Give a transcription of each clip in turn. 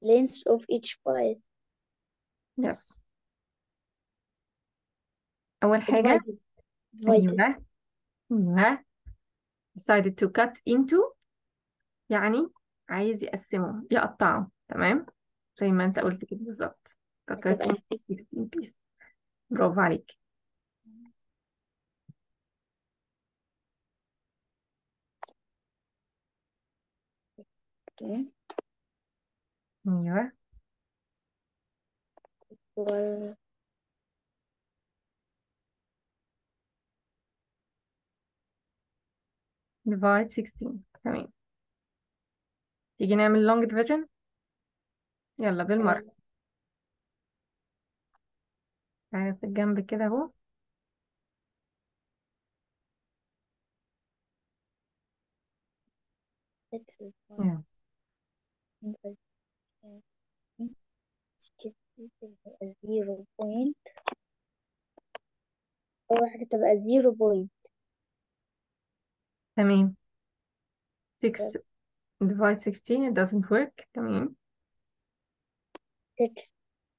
length of each piece yes أول حاجة divided divided أيوه أيوه decided to cut into يعني عايز يقسمه يقطعه تمام زي ما انت قلت كده بالظبط cut هتبقى into six 16 pieces برافو عليك okay أيوه twelve divide 16 تمام تيجي نعمل long division يلا بالمرة uh, تعالى في الجنب كده اهو six is one يلا. hundred and sixty تبقى zero point أول حاجة تبقى zero point تمام 6 divide 16 it doesn't work تمام six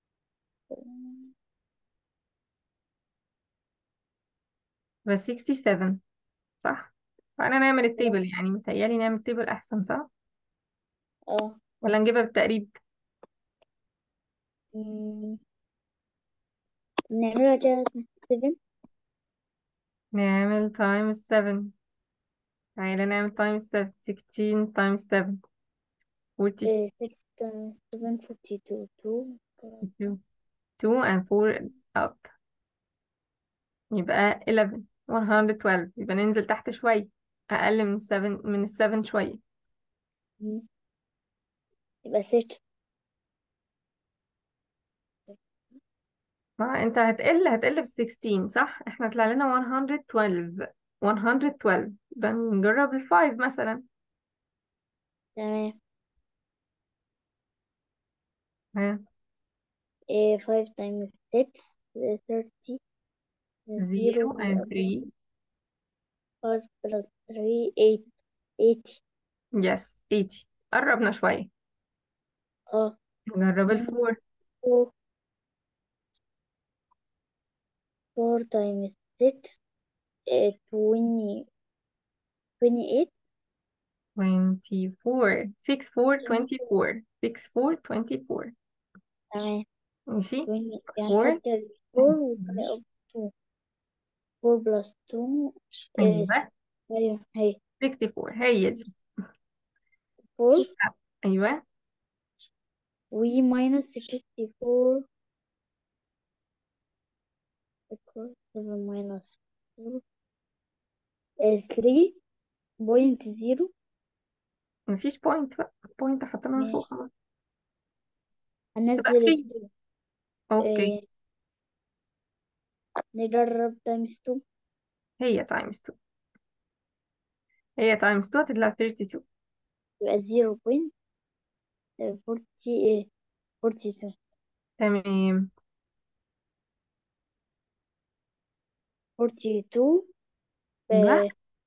بس 67 صح فأنا نعمل التيبل يعني متهيألي نعمل التيبل أحسن صح اه ولا نجيبها بالتقريب مم. نعملها كده seven نعمل times 7 تعالى نعمل times 7 16 times 7 42 uh, six times seven forty two two 2 and 4 up يبقى 11 112 يبقى ننزل تحت شوية أقل من 7 من ال 7 شوية مم. يبقى six ما انت هتقل هتقل ب 16 صح احنا طلع لنا 112 112 يبقى نجرب ال 5 مثلا تمام ها uh, five times six uh, thirty 0 zero and 3 five plus three eight eighty yes 80 قربنا شوية اه نجرب ال 4 four four times six uh, twenty twenty eight 24 6 4 24 6 4 24 تمام ماشي twenty يعني 4 نحط ال four وبنقف two four plus two is ايوه أيوة هي 64 هي دي four ايوه و minus sixty four equals seven minus four is three point zero مفيش بوينت بقى بوينت حطيناها فوق ماشي خلاص تبقى هنزل 3 التو اوكي آه، نجرب times two هي تايمز 2 هي تايمز 2 هتطلع 32 يبقى zero point forty forty two تمام forty two ايوه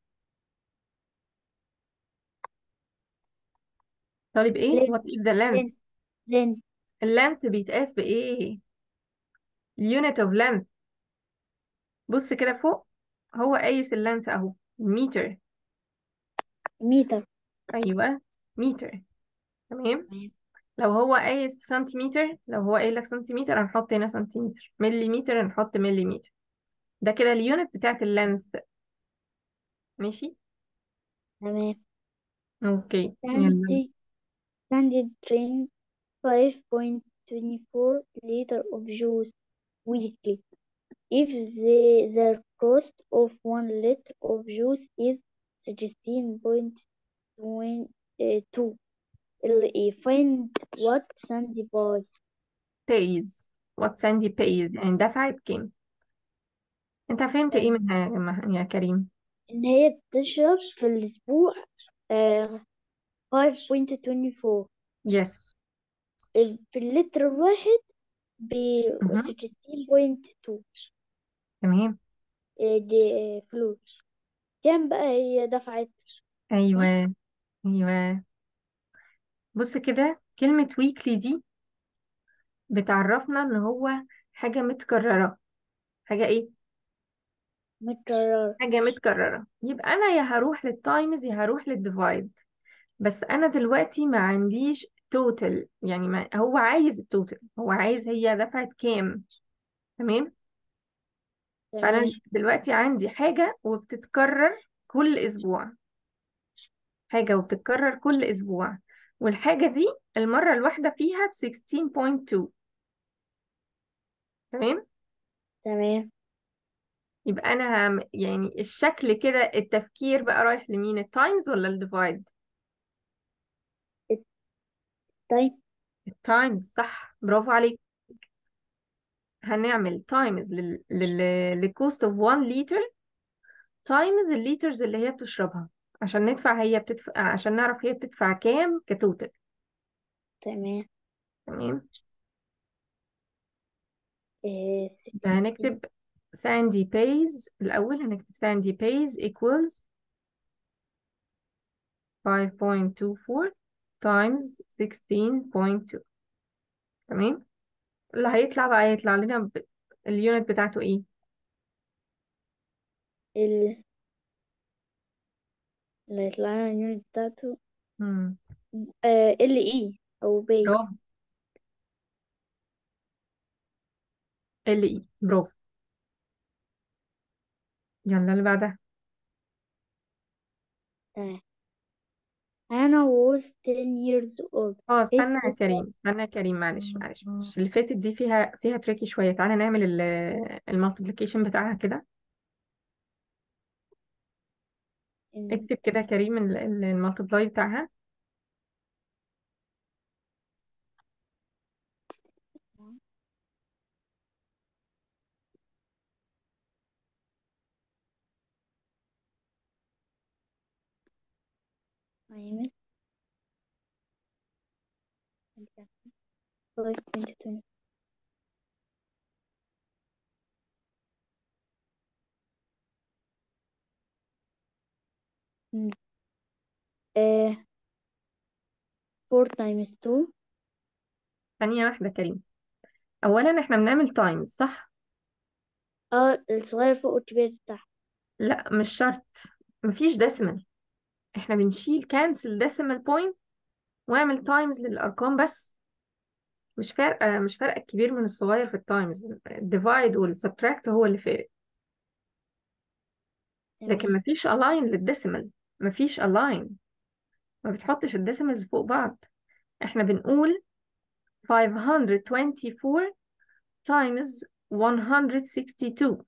طالب ايه length what is the length length length اللينث بيتقاس بايه اليونت اوف length بص كده فوق هو قايس اللينث اهو متر meter ايوه متر تمام لو هو قايس بسنتيمتر لو هو قايل لك سنتيمتر هنحط هنا سنتيمتر مليمتر هنحط مليمتر ده كده اليونت بتاعت اللينث ماشي تمام اوكي يلا عندي عندي drink 5.24 liter of juice weekly if the the cost of one liter of juice is 16.2 ال- find what Sandy buys pays what Sandy pays يعني دفعت كام انت فهمت ايه منها يا جماعة- يا كريم إن هي بتشرب في الأسبوع آه 5.24 يس ال- في اللتر الواحد ب مهم. 16.2 تمام آه، دي آه، فلوس كام بقى هي دفعت صح؟ ايوه ايوه بص كده كلمة weekly دي بتعرفنا ان هو حاجة متكررة حاجة ايه متكرر حاجة متكررة يبقى انا يا هروح للتايمز يا هروح للديفايد بس انا دلوقتي ما عنديش توتال يعني ما هو عايز التوتال هو عايز هي دفعت كام تمام فانا تمام دلوقتي عندي حاجة وبتتكرر كل اسبوع حاجة وبتتكرر كل اسبوع والحاجة دي المرة الواحدة فيها ب 16.2 تمام تمام يبقى انا هم يعني الشكل كده التفكير بقى رايح لمين التايمز ولا الديفايد طيب التايمز صح برافو عليك هنعمل تايمز لل لل للكوست اوف 1 لتر تايمز الليترز اللي هي بتشربها عشان ندفع هي بتدفع عشان نعرف هي بتدفع كام كتوتال تمام تمام إيه هنكتب ساندي pays الأول هنكتب ساندي pays equals 5.24 times 16.2 تمام اللي هيطلع بقى هيطلع لنا ب... اليونت بتاعته ايه ال اللي هيطلع لنا اليونت بتاعته مم. ال اي او بيس برافو ال اي برافو يلا اللي بعدها تمام Hannah was 10 years old اه his استنى يا sister كريم استنى يا كريم معلش معلش معلش اللي فاتت دي فيها فيها تريكي شوية تعالى نعمل المالتيبليكيشن بتاعها كده in اكتب كده يا كريم المالتيبلاي بتاعها minus 5.20 Hmm. Uh, 4 times 2 ثانية واحدة يا كريم أولا احنا بنعمل تايمز صح؟ اه الصغير فوق والكبير تحت لا مش شرط مفيش ديسيمال احنا بنشيل كانسل ديسيمال بوينت واعمل تايمز للأرقام بس مش فارقة مش فارقة الكبير من الصغير في التايمز الديفايد والسبتراكت هو اللي فارق لكن تمام مفيش align للديسيمال مفيش align ما بتحطش الديسيمالز فوق بعض احنا بنقول 524 times 162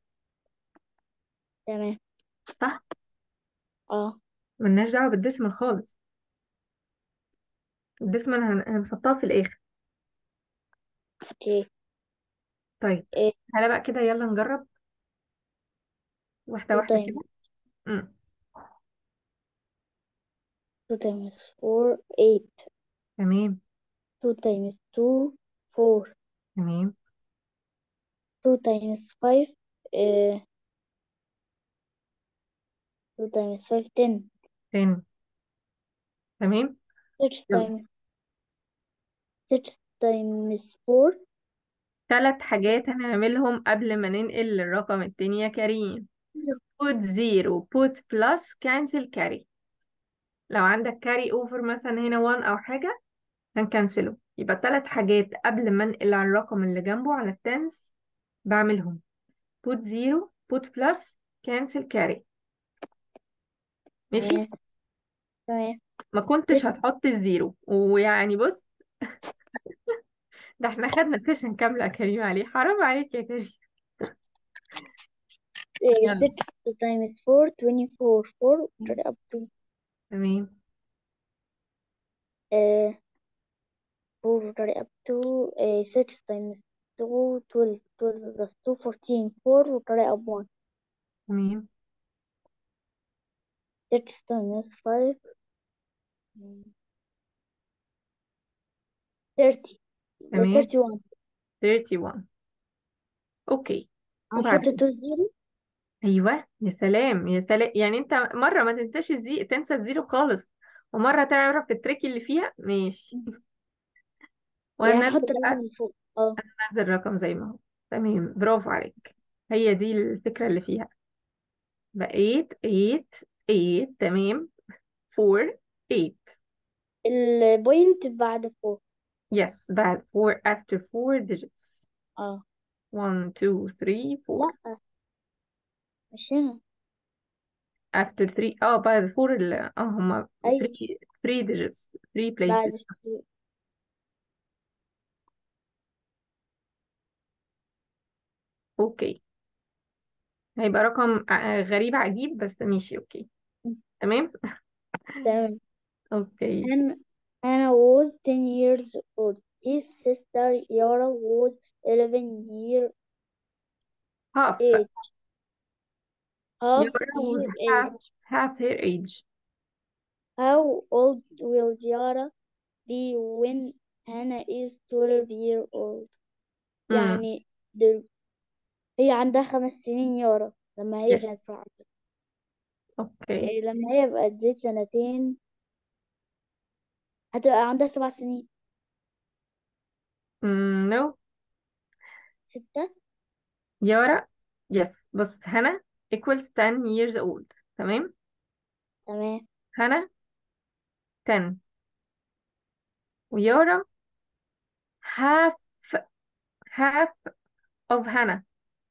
تمام صح؟ اه ملناش دعوة بالديسيمال خالص الديسيمال هن... هنحطها في الآخر اوكي طيب إيه تعالى بقى كده يلا نجرب واحدة 2 واحدة times كده مم. 2 times 4 8 تمام 2 times 2 4 تمام 2 times 5 uh, 2 times 5 10 تاني تمام 6 يلا times 6 times 4 ثلاث حاجات هنعملهم قبل ما ننقل للرقم التاني يا كريم put zero put plus cancel carry لو عندك carry over مثلا هنا 1 أو حاجة هنكنسله يبقى ثلاث حاجات قبل ما انقل على الرقم اللي جنبه على التنس بعملهم put zero put plus cancel carry ماشي تمام تمام ما كنتش هتحط الزيرو ويعني بص ده احنا خدنا سيشن كاملة يا كريم عليه حرام عليك يا كريم Uh, يلا 6 times 4 24 4 turn up to تمام uh, 4 turn up to uh, 6 times 2 12 12 plus 2 14 4 turn up 1 تمام 6 times 5 mm, 30 uh, تمام 31 31 اوكي هنحط وبعدين 2 0 ايوه يا سلام يا سلام يعني انت مرة ما تنساش الزي تنسى الزيرو خالص ومرة تعرف التريك اللي فيها ماشي يعني وهننزل نحط بقى الرقم فوق اه ننزل الرقم زي ما هو تمام برافو عليك هي دي الفكرة اللي فيها بقى 8 8 8 تمام 4 8 البوينت بعد فوق yes بعد 4 after 4 digits اه 1 2 3 4 لا مش هنا after 3 اه بعد 4 ال- اه هما أيوة 3 3 digits 3 places بعد الشروق. اوكي هيبقى رقم ع- غريب عجيب بس ماشي اوكي تمام تمام اوكي Anna, Anna was 10 years old. His sister Yara was 11 year half age. Half Yara was year half age. half her age How old will Yara be when Hannah is 12 year old? امم يعني دل... هي عندها خمس سنين يارا لما هي yes كانت في عمر اوكي إيه لما هي بقت تزيد سنتين هتبقى عندها سبع سنين mm, no ستة يارا yes بص هنا equals 10 years old تمام تمام هنا 10 ويارا half half of هنا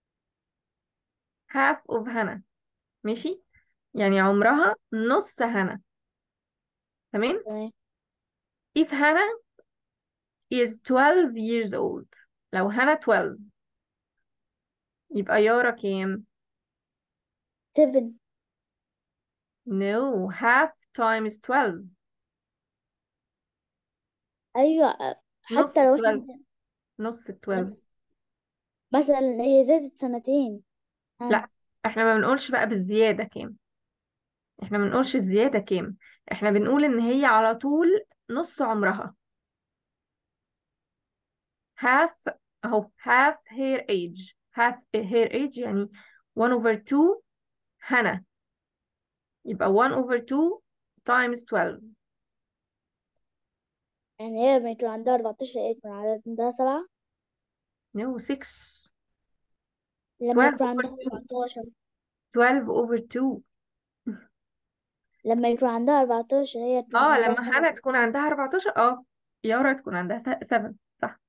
half of هنا ماشي يعني عمرها نص هنا تمام تمام if هنا is 12 years old لو هنا 12 يبقى يارا كام seven no half times 12 أيوة نص حتى لو 12 احنا نص 12 مثلا هي زادت سنتين ها لا احنا ما بنقولش بقى بالزيادة كام احنا ما بنقولش الزيادة كام احنا بنقول ان هي على طول نص عمرها half اهو half her age half her age يعني 1 over 2 هنا يبقى 1 over 2 times 12 يعني هي لما يكون عندها 14 يكون عندها سبعة no 6 لما 12 يكون over عندها 2 14 12 over 2 لما يكون عندها 14 هي تكون اه عندها لما سبعة هنا تكون عندها 14 اه يارا تكون عندها 7 صح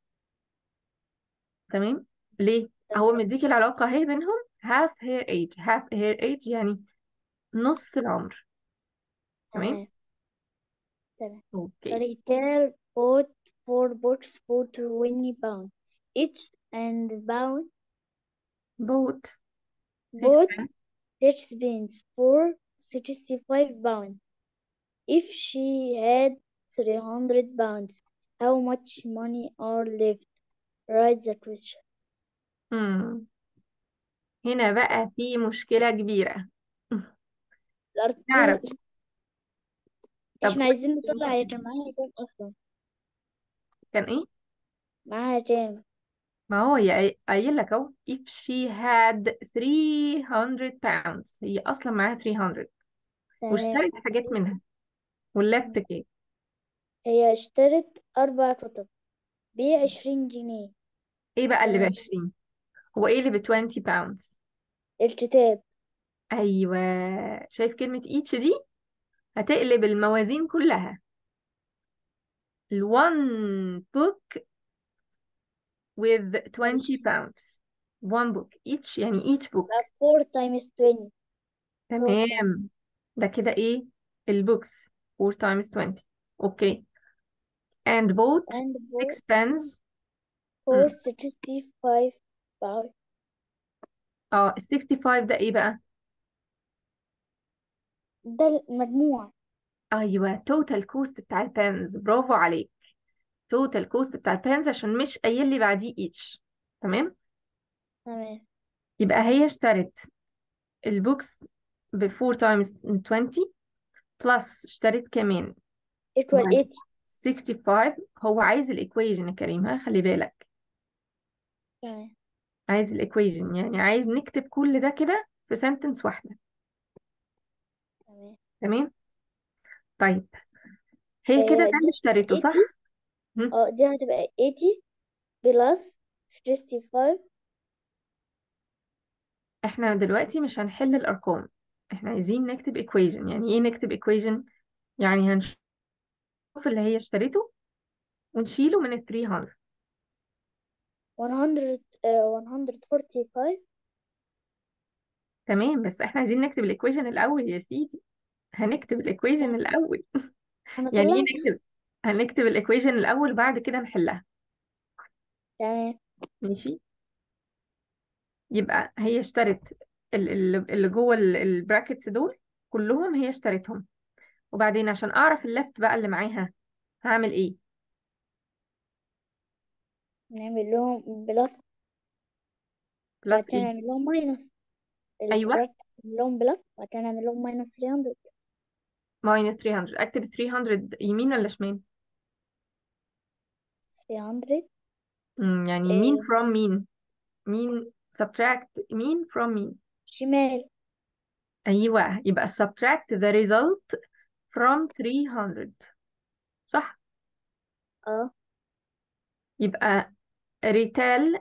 تمام ليه هو تمام مديكي العلاقة اهي بينهم half her age half her age يعني نص العمر تمام تمام تمام اوكي Retail bought four books for 20 pounds each and pound boat 6 bought pence six pence for 65 pounds. If she had 300 pounds, how much money are left? Write the question. مم. هنا بقى في مشكلة كبيرة الأرقام نعرف طب احنا قولي عايزين نطلع هي المهم. كان معاها كام أصلا كان ايه معاها كام ما هو هي قاي- قايل لك اهو if she had 300 pounds هي اصلا معاها 300 تمام واشترت حاجات منها واللفت كام هي اشترت أربع كتب بعشرين جنيه ايه بقى اللي ب تمام 20 هو ايه اللي ب 20 pounds الكتاب ايوه شايف كلمة each دي هتقلب الموازين كلها ال one book with 20 ماشي pounds one book each يعني each book يبقى 4 times 20 4 times تمام ده كده ايه البوكس 4 times 20 اوكي and bought and 6 pens for مم. 65 pounds اه ال 65 ده ايه بقى ده المجموع ايوه توتال كوست بتاع البنز برافو عليك توتال كوست بتاع البنز عشان مش قايل لي بعديه each تمام تمام يبقى هي اشترت البوكس ب 4 times 20 بلس اشترت كمان equal مع 80 65 هو عايز الايكويجن يا كريم ها خلي بالك تمام عايز الايكويجن يعني عايز نكتب كل ده كده في سنتنس واحدة تمام تمام طيب هي كده هي ده اللي دي اشتريته صح 80 هم؟ اه دي هتبقى 80 بلس 65 احنا دلوقتي مش هنحل الارقام احنا عايزين نكتب equation يعني ايه نكتب equation يعني هنشوف اللي هي اشتريته ونشيله من ال 300 100 آه، 145 تمام بس احنا عايزين نكتب الايكويشن الاول يا سيدي هنكتب الايكويشن الاول يعني ايه هنطلع نكتب هنكتب الايكويشن الاول بعد كده نحلها تمام ماشي يبقى هي اشترت ال- ال- اللي جوه البراكتس دول كلهم هي اشترتهم وبعدين عشان اعرف الليفت بقى اللي معاها هعمل ايه نعمل لهم بلس بلس بعدين ايه نعمل لهم ماينس ايوه البراكت نعمل لهم بلس بعدين نعمل لهم ماينس 300 ماينس 300 اكتب 300 يمين ولا شمال 300 مم، يعني مين آه، from مين مين subtract مين from مين شمال ايوه يبقى subtract the result from 300 صح اه يبقى retail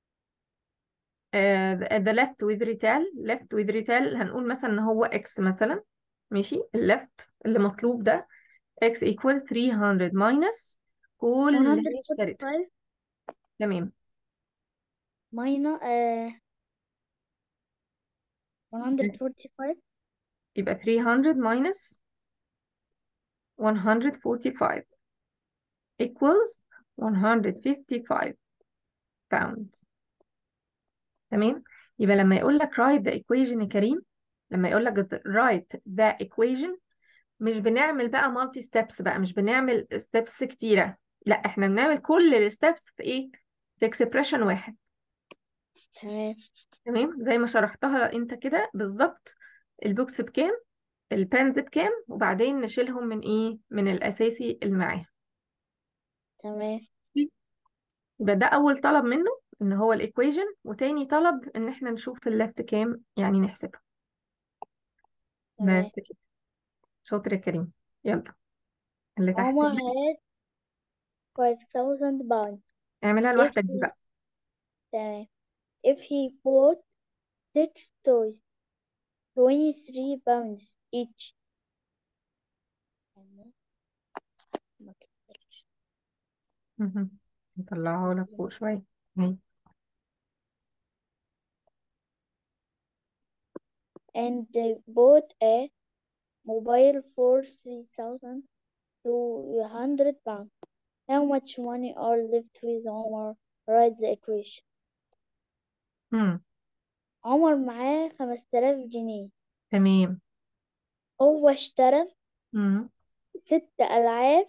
uh, the left with retail left with retail هنقول مثلا ان هو x مثلا ماشي ال left اللي مطلوب ده x equals 300 minus كل اللي هي اشترته 145 تمام minus آه 145 يبقى 300 minus 145 equals 155 pounds تمام يبقى لما يقول لك write the equation يا كريم لما يقول لك write the equation مش بنعمل بقى مالتي ستيبس بقى مش بنعمل ستيبس كتيرة لا احنا بنعمل كل الستيبس في ايه في اكسبريشن واحد تمام تمام زي ما شرحتها انت كده بالظبط البوكس بكام البنز بكام وبعدين نشيلهم من ايه من الاساسي اللي معاها تمام يبقى ده اول طلب منه ان هو الايكويجن وتاني طلب ان احنا نشوف الليفت كام يعني نحسبها تمام بس كده شاطر يا كريم يلا اللي تحت عمر دي had 5000 pounds اعملها if لوحدك دي he بقى تمام if he bought six toys 23 pounds each ما كترش. مهم. نطلعها لك فوق شوية اهي and they bought a mobile for 3,200 pounds how much money are left with Omar write the equation مم. عمر معاه 5000 جنيه تمام هو اشترى مم. ست ألعاب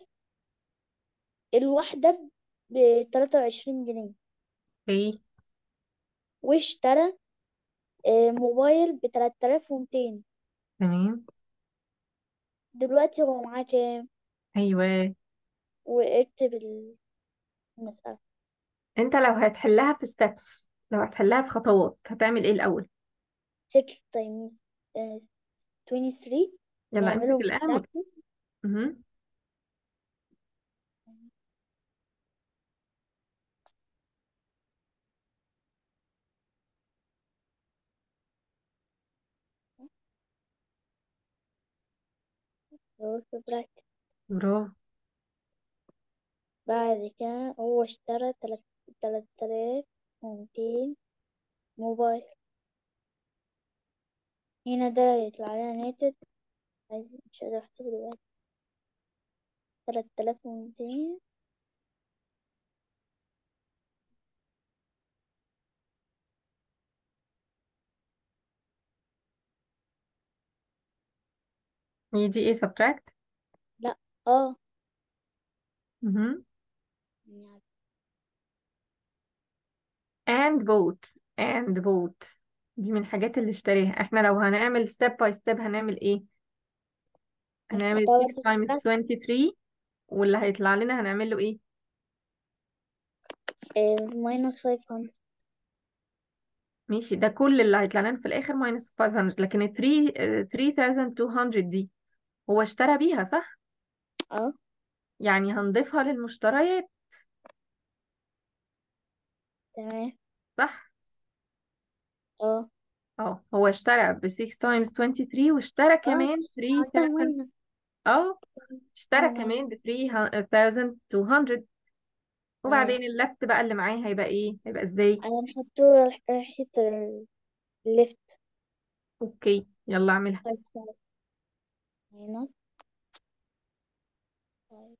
الواحدة ب 23 جنيه اوكي واشترى آه، موبايل ب 3200 تمام دلوقتي هو معاه كام ايوه واكتب المسألة انت لو هتحلها في ستيبس لو هتحلها في خطوات هتعمل ايه الاول 6 times آه، 23 يلا امسك نعملهم القلم وت- practice مهم. نقول في practice برافو بعد كده هو اشترى تلات تلات آلاف ومتين موبايل هنا ده يطلع لنا ناتج عايز- مش قادرة احسب دلوقتي تلات آلاف ومتين هي دي ايه subtract لا اه مهم. يعني and vote and vote دي من الحاجات اللي اشتريها احنا لو هنعمل step by step هنعمل ايه هنعمل هنحطها 6 برضه في times 23 واللي هيطلع لنا هنعمل له ايه ماينس 500 ماشي ده كل اللي هيطلع لنا في الاخر minus 500 لكن ال 3 3200 دي هو اشترى بيها صح اه يعني هنضيفها للمشتريات تمام صح اه اه هو اشترى ب 6 times 23 واشترى اه كمان عملتها 3000 ماينس اه اشترى اه ماينس كمان ب 3200 تمام وبعدين اللفت بقى اللي معاه هيبقى ايه هيبقى ازاي انا نحطه ناحية الليفت اوكي يلا اعملها فايف سايز ماينس فايف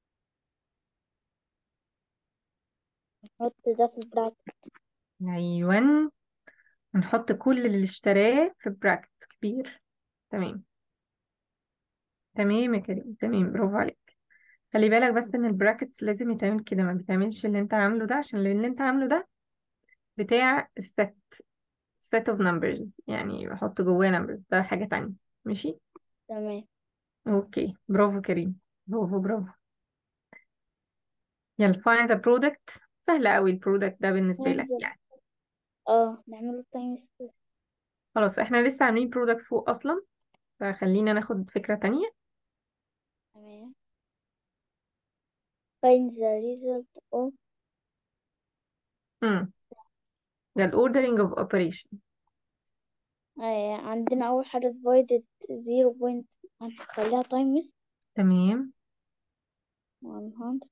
نحط ده في البراكت ايوه هنحط كل اللي اشتراه في براكت كبير تمام تمام يا كريم تمام برافو عليك خلي بالك بس ان البراكتس لازم يتعمل كده ما بتعملش اللي انت عامله ده عشان اللي انت عامله ده بتاع الست set of numbers يعني بحط جواه numbers ده حاجة تانية ماشي تمام اوكي برافو كريم برافو برافو يلا find the product سهلة قوي البرودكت ده بالنسبة لك ننزل يعني اه نعمله تايمز تو خلاص احنا لسه عاملين برودكت فوق اصلا فخلينا ناخد فكرة تانية تمام find the result of امم ده ال ordering of operation آه عندنا أول حاجة divided zero point هنخليها times تمام one hundred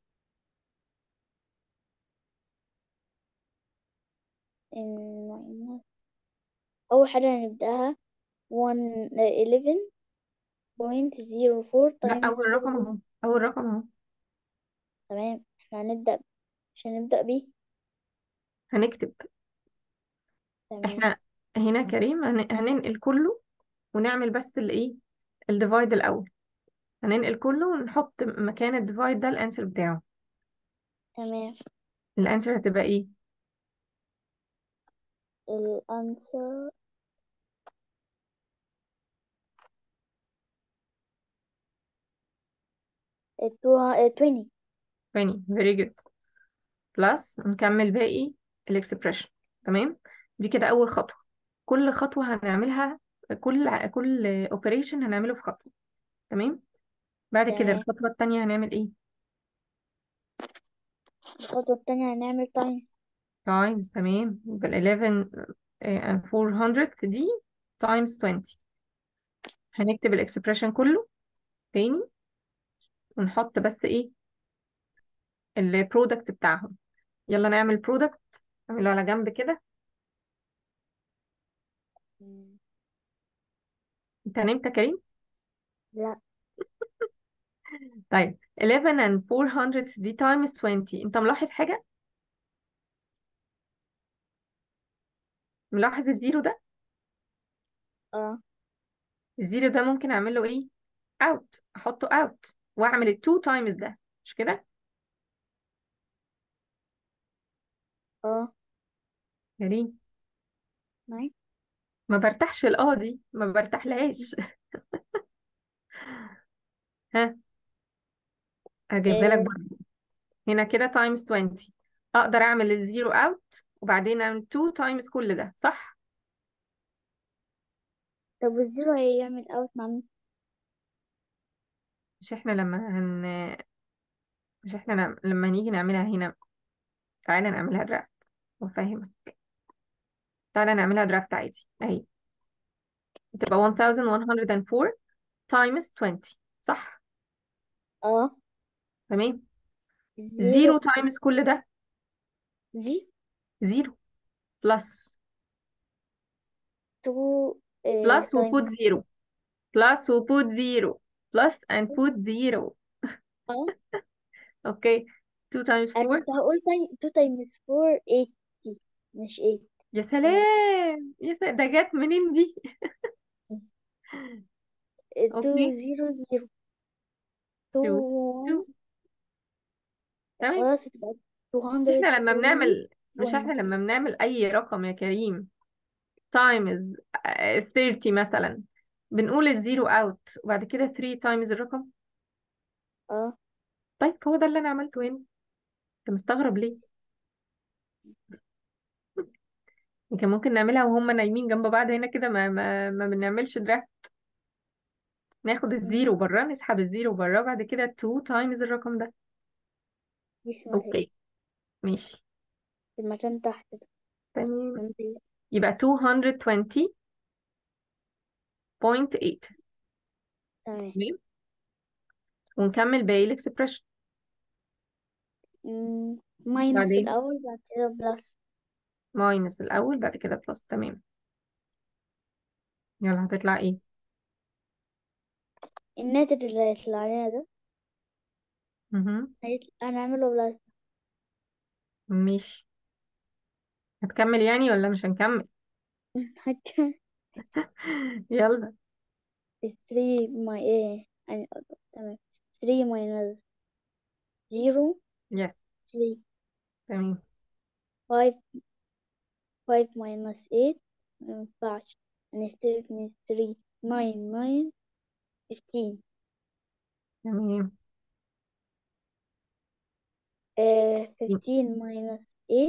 in minus أول حاجة هنبدأها one eleven point zero four لا times اول رقم zero اهو اول رقم اهو تمام احنا هنبدأ مش هنبدأ بيه هنكتب تمام احنا هنا كريم هن- هننقل كله ونعمل بس الايه الديفايد الاول هننقل كله ونحط مكان الديفايد ده الانسر بتاعه تمام الانسر هتبقى ايه الأنسر twenty 20 very good بلس نكمل باقي الاكسبريشن تمام دي كده اول خطوه كل خطوه هنعملها كل كل اوبريشن هنعمله في خطوه تمام بعد كده تمام الخطوه التانية هنعمل ايه الخطوة التانية هنعمل times تايمز تمام يبقى ال 11 and 400 دي تايمز 20 هنكتب الاكسبريشن كله تاني ونحط بس ايه البرودكت بتاعهم يلا نعمل برودكت نعمله على جنب كده مم. انت نمت يا كريم لا طيب 11 and 400 دي times 20 انت ملاحظ حاجة ملاحظ الزيرو ده اه الزيرو ده ممكن اعمل له ايه out احطه out واعمل ال 2 times ده مش كده اه كريم نعم ما برتاحش الاه دي ما برتاحلهاش ها هجيبها لك آه. برضه هنا كده times 20 اقدر اعمل الزيرو out وبعدين اعمل 2 times كل ده صح طب والزيرو هيعمل اوت مع مين مش احنا لما هن مش احنا لما لما نيجي نعملها هنا تعالى نعملها درافت وافهمك تعالى نعملها درافت عادي اهي تبقى 1104 times 20 صح اه تمام زيرو زيرو times كل ده زي زيرو بلس تو بلس تايم وبوت زيرو بلس وبوت زيرو بلس and put زيرو اه اوكي 2 times انا 4 كنت هقول تايم تو تايمز فور ايتي مش ايت يا تمام سلام يا سلام ده جت منين دي تو اوكي زيرو زيرو تو 2 2 تمام خلاص تبقى تو مش احنا هندرد لما توينتي بنعمل مش احنا بوينت لما بنعمل اي رقم يا كريم times آه، 30 مثلا بنقول الزيرو اوت وبعد كده 3 times الرقم اه طيب هو ده اللي انا عملته هنا انت مستغرب ليه كان ممكن نعملها وهم نايمين جنب بعض هنا كده ما ما ما بنعملش درافت ناخد الزيرو بره نسحب الزيرو بره بعد كده 2 تايمز الرقم ده دي اسمها ايه اوكي ماشي في المكان تحت ده تمام منطقة. يبقى 220.8 تمام تمام ونكمل باقي الاكسبريشن مم، ماينس بعدين الأول بعد كده بلس ماينس الأول بعد كده بلس تمام يلا هتطلع ايه الناتج اللي هيطلع لنا ده مهم. هيطلع هنعمله بلس ماشي هتكمل يعني ولا مش هنكمل هكذا يلا 3 ماي ايه يعني تمام 3 minus 0 يس 3 تمام 5 5 minus 8 مينفعش هنستلف من 3 9 9 15 تمام آه 15 minus 8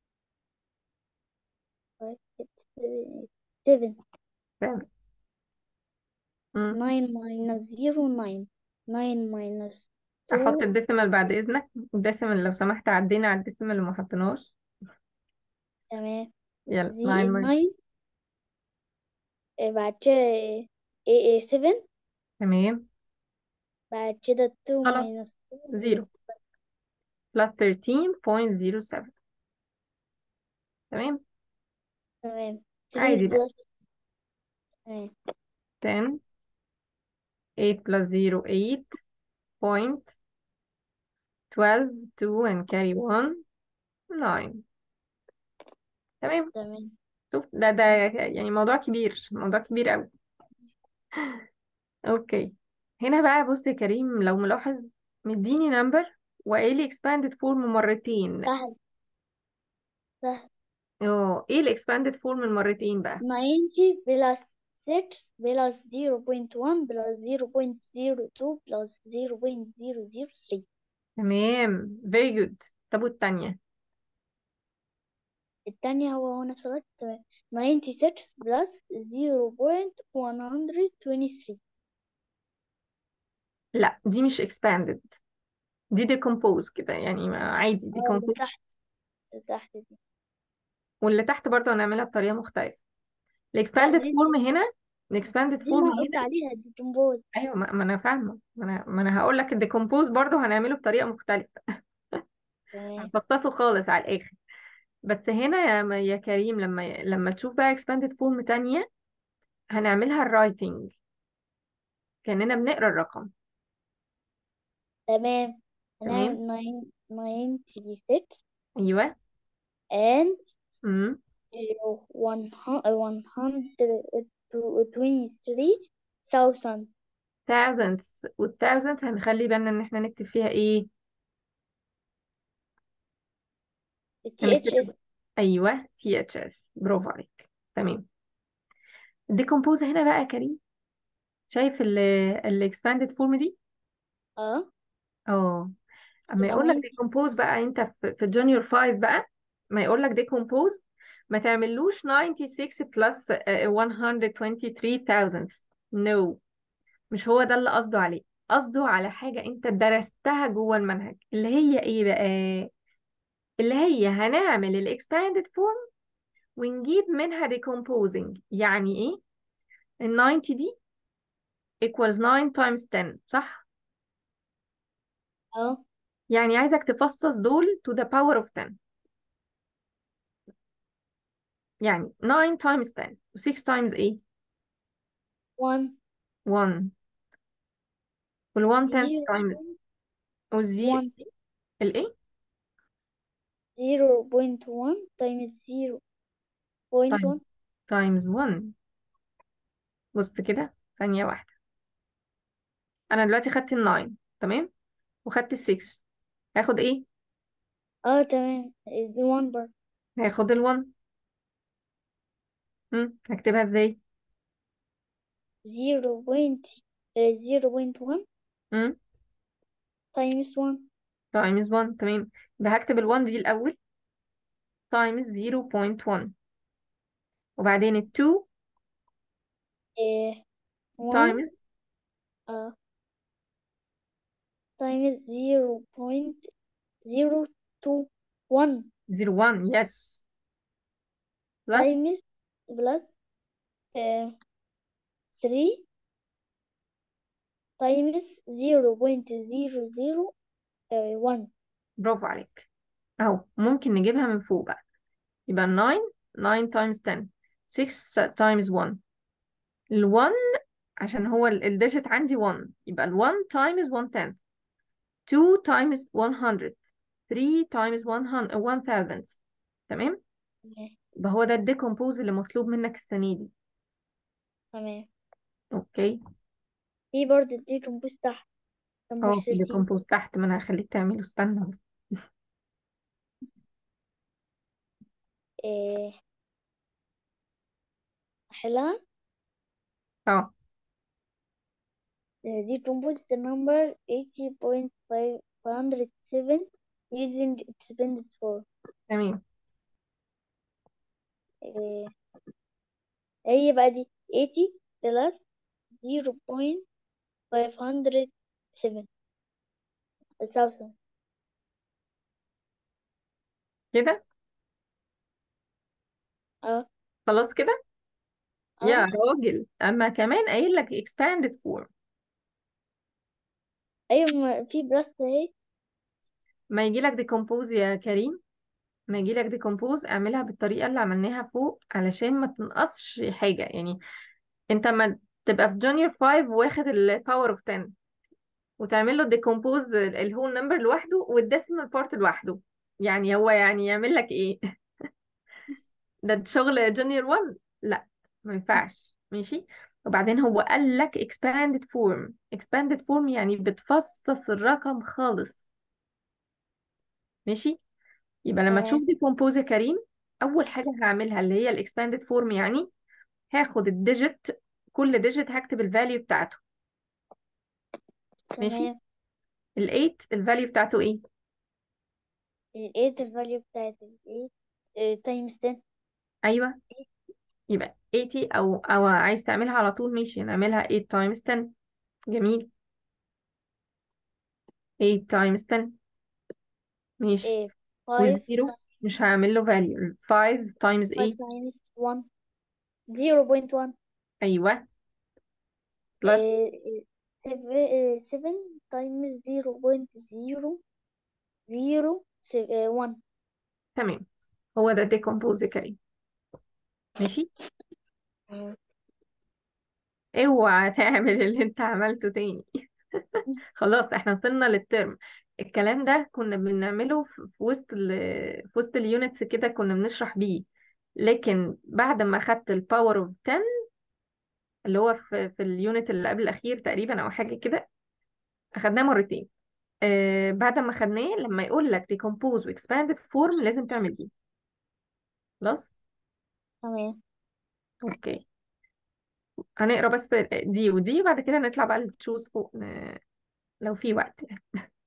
7 تمام مم. 9 minus 0 9 9 minus احط 2 الديسيمال بعد اذنك الديسيمال لو سمحت عدينا على الديسيمال اللي ما حطيناش تمام يلا زي 9 minus 9 آه، بعد كده آه، آه، 7 تمام بعد كده 2 خلاص minus 2 زيرو 0 plus 13.07 تمام تمام 3 عادي بقى plus تمام 10 8 plus 0 8 point 12 2 and carry 1 9 تمام تمام شوف ده ده يعني موضوع كبير موضوع كبير قوي اوكي هنا بقى بص يا كريم لو ملاحظ مديني نمبر وقايل لي expanded form مرتين سهل سهل اه ايه الاكسباندد فورم المرتين بقى 90 plus 6 plus 0.1 plus 0.02 plus 0.003 تمام very good طب والتانية التانية هو هو نفس الوقت تمام 96 plus 0.123 لا دي مش expanded دي decompose كده يعني ما- عادي اه اللي decompose تحت اللي تحت دي واللي تحت برضه هنعملها بطريقة مختلفة لا الاكسباندد دي فورم هنا الاكسباندد دي فورم اللي انا قلت هنا عليها دي جمبوز ايوه ما, ما انا فاهمة ما انا ما انا هقول لك الديكومبوز برضه هنعمله بطريقة مختلفة تمام هنفصصه خالص على الاخر بس هنا يا يا كريم لما لما تشوف بقى expanded form تانية هنعملها الرايتنج كأننا بنقرا الرقم تمام تمام هنعمل 96 ايوه and امم 123,000 thousands والthousands هنخلي بالنا ان احنا نكتب فيها ايه تي اتش هنكتبها اس ايوه تي اتش اس برافو عليك تمام الديكومبوز هنا بقى يا كريم شايف ال الاكسباندد فورم دي اه اه اما تبقى يقول لك 90 ديكومبوز بقى انت في في جونيور 5 بقى ما يقول لك ديكومبوز ما تعملوش 96 بلس 123,000 نو no. مش هو ده اللي قصده عليه قصده على حاجة انت درستها جوه المنهج اللي هي ايه بقى اللي هي هنعمل الاكسباندد فورم ونجيب منها decomposing يعني ايه ال 90 دي equals 9 times 10 صح اه يعني عايزك تفصص دول to the power of 10 يعني 9 times 10 و 6 times ايه 1 1 وال 1 10 0 times والزي 1 الايه 0.1 times 0.1 times times 1 بص كده ثانية واحدة انا دلوقتي خدت ال 9 تمام وخدت ال 6 هاخد ايه اه تمام is 1 bar هاخد ال 1 هم هكتبها ازاي 0 point آه، 0.1 هم times 1 times 1 تمام يبقى هكتب ال 1 دي الاول times 0.1 وبعدين ال 2 آه، 1 times uh, times zero point zero two one zero one yes plus times plus uh, three times zero point zero zero uh, one برافو عليك اهو ممكن نجيبها من فوق بقى يبقى 9 9 times 10 6 times 1 ال 1 عشان هو الديجيت عندي 1 يبقى ال 1 times 1 tenth 2 times 100 3 times 100 1000 تمام تمام يبقى هو ده الديكومبوز اللي مطلوب منك السنة دي تمام اوكي في برضه دي كومبوز تحت number اه في 13 ديكومبوز تحت ما انا هخليك تعمله استنى بس آه، أحلها اه دي compose the number 80.507 using expanded form تمام آه، هي بقى دي 80 plus 0.507 thousand كده اه خلاص كده يا اه راجل اما كمان قايل لك expanded form ايوه ما في بلس اهي ما يجي لك decompose يا كريم ما يجي لك decompose اعملها بالطريقة اللي عملناها فوق علشان ما تنقصش حاجة يعني انت ما تبقى في جونيور 5 واخد ال power of 10 وتعمل له decompose الهول نمبر لوحده والديسيمال بارت لوحده يعني هو يعني يعمل لك ايه ده شغل جونيور 1 لا ما ينفعش ماشي وبعدين هو قال لك expanded form expanded form يعني بتفصص الرقم خالص ماشي يبقى لما تشوف تمام decompose يا كريم اول حاجه هعملها اللي هي الاكسباندد فورم يعني هاخد الديجيت كل ديجيت هكتب الفاليو بتاعته ماشي تمام ال8 الفاليو بتاعته ايه ال 8 الفاليو بتاعت ال 8 تايمز 10 ايوه يبقى 80 او او عايز تعملها على طول ماشي نعملها 8 times 10 جميل 8 times 10 ماشي 5 والزيرو مش هعمل له value 5 times 5 8 times 1 0.1 ايوه بلس 7 times 0.001 تمام هو ده decompose يا كريم ماشي اوعى تعمل اللي انت عملته تاني خلاص احنا وصلنا للترم الكلام ده كنا بنعمله في في وسط ال في وسط اليونتس كده كنا بنشرح بيه لكن بعد ما خدت الباور اوف 10 اللي هو في في اليونت اللي قبل الاخير تقريبا او حاجه كده اخدناه مرتين آه بعد ما خدناه لما يقول لك decompose و expanded form لازم تعمل دي خلاص تمام اوكي هنقرا بس دي ودي وبعد كده نطلع بقى للتشوز فوق ن- لو في وقت يعني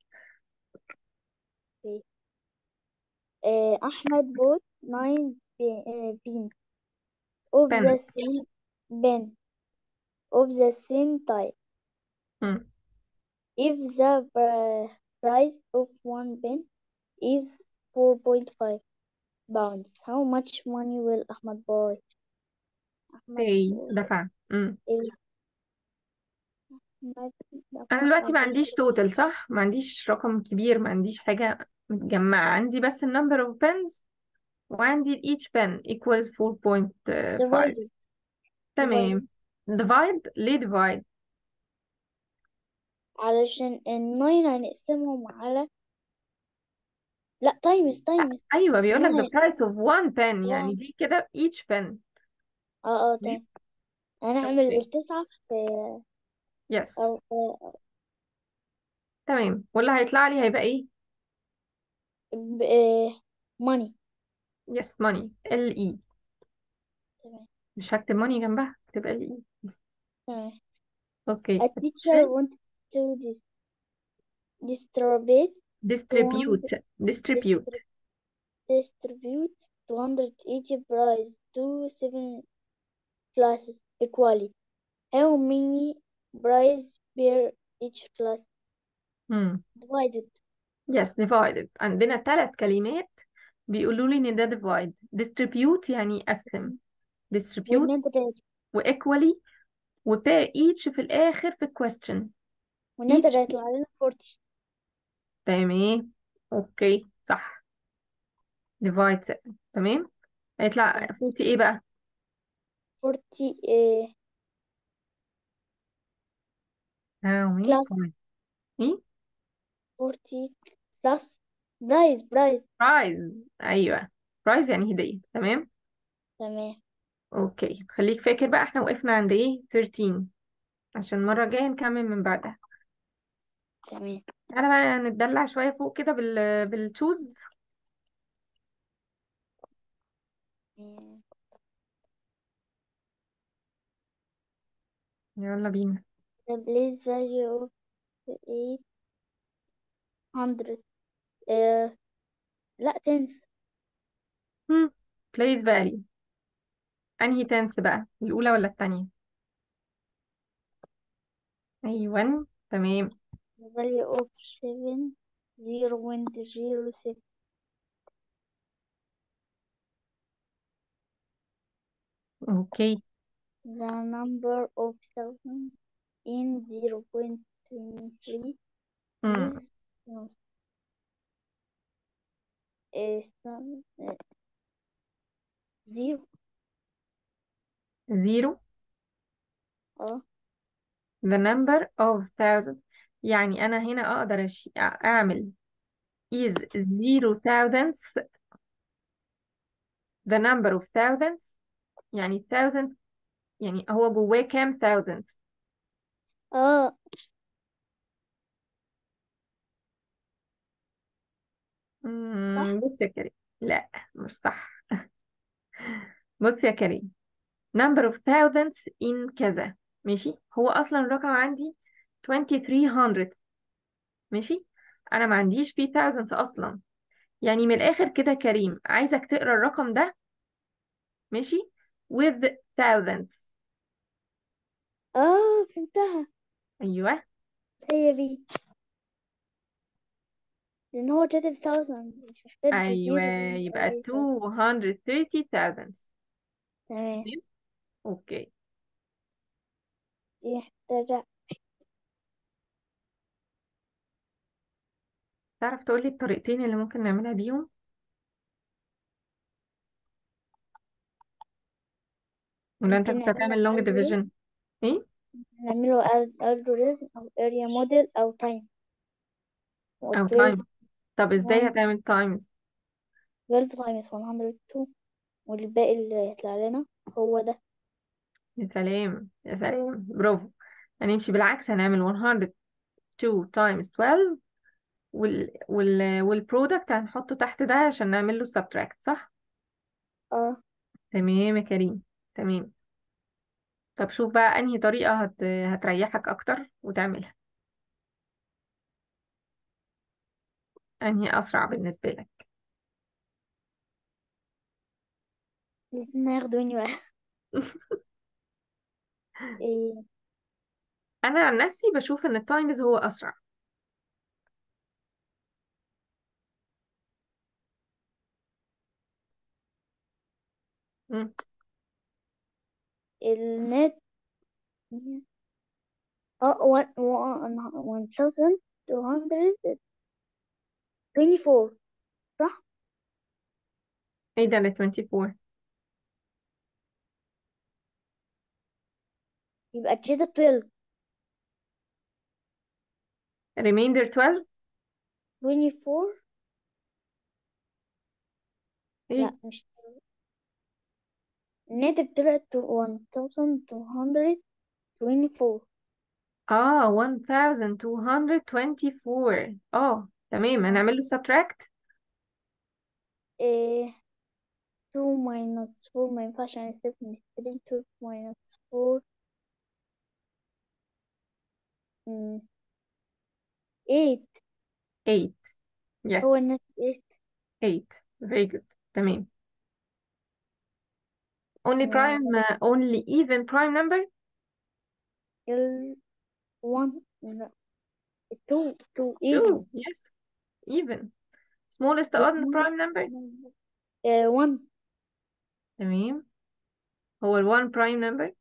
أوكي. آه، أحمد bought 9 beans of بن the same bin of the same type مم. if the pr- price of one bin is 4.5 pounds how much money will Ahmad buy أحمد اوكي bought دفع مم. إيه أحمد انا دفع دلوقتي ما 4.5 عنديش توتال صح ما عنديش رقم كبير ما عنديش حاجة متجمعة عندي بس النمبر اوف pens وعندي each pen equals 4.5 divided تمام divided divide ليه divide علشان الناين هنقسمهم على لا تايمز تايمز ايوه بيقول لك the ناين price of one pen يعني وان دي كده each pen اه اه تمام هنعمل اوكي التسعة في يس أو أو- تمام واللي هيطلع لي هيبقى ايه ب- آه، money يس money ال اي تمام مش هكتب money جنبها تبقى ال اي تمام اوكي A teacher wanted to dis distribute distribute 200 distribute distri distribute 280 prize to seven classes equally. How many prize per each class مم. divided yes divided عندنا ثلاث كلمات بيقولوا لي ان ده divide distribute يعني يقسم distribute والناتج تلاتة و equally و per each في الآخر في question والناتج each هيطلع لنا 40 تمام اوكي صح divide seven. تمام هيطلع تمام. 40 ايه بقى 40 إيه how many class times ايه 40 plus برايز برايز prize ايوه prize يعني هدية تمام تمام اوكي خليك فاكر بقى احنا وقفنا عند ايه 13 عشان المرة الجاية نكمل من بعدها تمام تعالى بقى نتدلع شوية فوق كده بال بالتشوز مم. يلا بينا The place value of 800 آه لا تنس هم. place value انهي تنس بقى الأولى ولا التانية أيوة تمام The value of 7 0 0 6 اوكي The number of thousands in 0.23 هم. is no, is some- uh, zero zero اه the number of thousand يعني أنا هنا أقدر أش... أعمل is zero thousandths the number of thousands يعني thousand يعني هو جواه كام thousandths اه صح مم، بص يا كريم لا مش صح بص يا كريم number of thousands in كذا ماشي هو أصلا الرقم عندي 2300 ماشي أنا ما عنديش فيه thousands أصلا يعني من الآخر كده كريم عايزك تقرأ الرقم ده ماشي with thousands اه فهمتها أيوه هي دي لان هو كاتب thousand مش محتاج أيوه زيرو يبقى أي حاجة. 230,000 تمام تمام أوكي دي محتاجة تعرف تقولي الطريقتين اللي ممكن نعملها بيهم ولا أنت ممكن كنت هتعمل نعمله long algorithm division إيه نعمله al- algorithm أو area model أو time و أو 12 time طب إزاي 1 هتعمل times 12 times 102 والباقي اللي هيطلع لنا هو ده يا سلام يا سلام برافو هنمشي بالعكس هنعمل 102 times 12 وال وال والبرودكت هنحطه تحت ده عشان نعمل له subtract صح اه تمام يا كريم تمام طب شوف بقى انهي طريقة هت... هتريحك اكتر وتعملها انهي اسرع بالنسبة لك الاتنين هياخدوا مني واحد إيه انا عن نفسي بشوف ان التايمز هو اسرع مم. النت اه one one one thousand two hundred twenty four صح ايه ده ال 24 يبقى كده 12 remainder 12 24 ايه لا مش الناتج طلع one thousand two hundred twenty four اه 1224 اه تمام هنعمل له subtract إيه two minus four ما ينفعش يعني step من three two minus four مم. eight 8 هو yes الناتج eight 8 very good تمام only تمام prime uh, only even prime number ال one لا two two even two yes even smallest the odd smallest prime number number uh, one تمام هو ال one prime number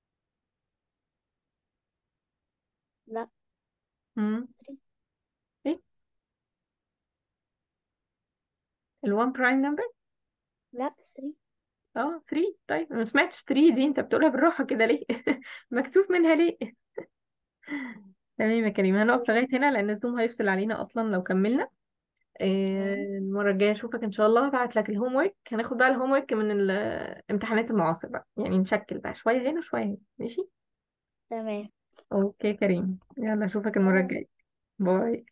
لا مم. three ايه ال one prime number لا three اه 3 طيب أنا ما سمعتش 3 دي انت بتقولها بالراحة كده ليه مكسوف منها ليه تمام يا كريم هنقف لغاية هنا لأن الزوم هيفصل علينا أصلا لو كملنا آه، تمام المرة الجاية أشوفك إن شاء الله هبعت لك الهوم ورك هناخد بقى الهوم ورك من الامتحانات المعاصر بقى يعني نشكل بقى شوية هنا وشوية هنا ماشي تمام أوكي يا كريم يلا أشوفك المرة الجاية باي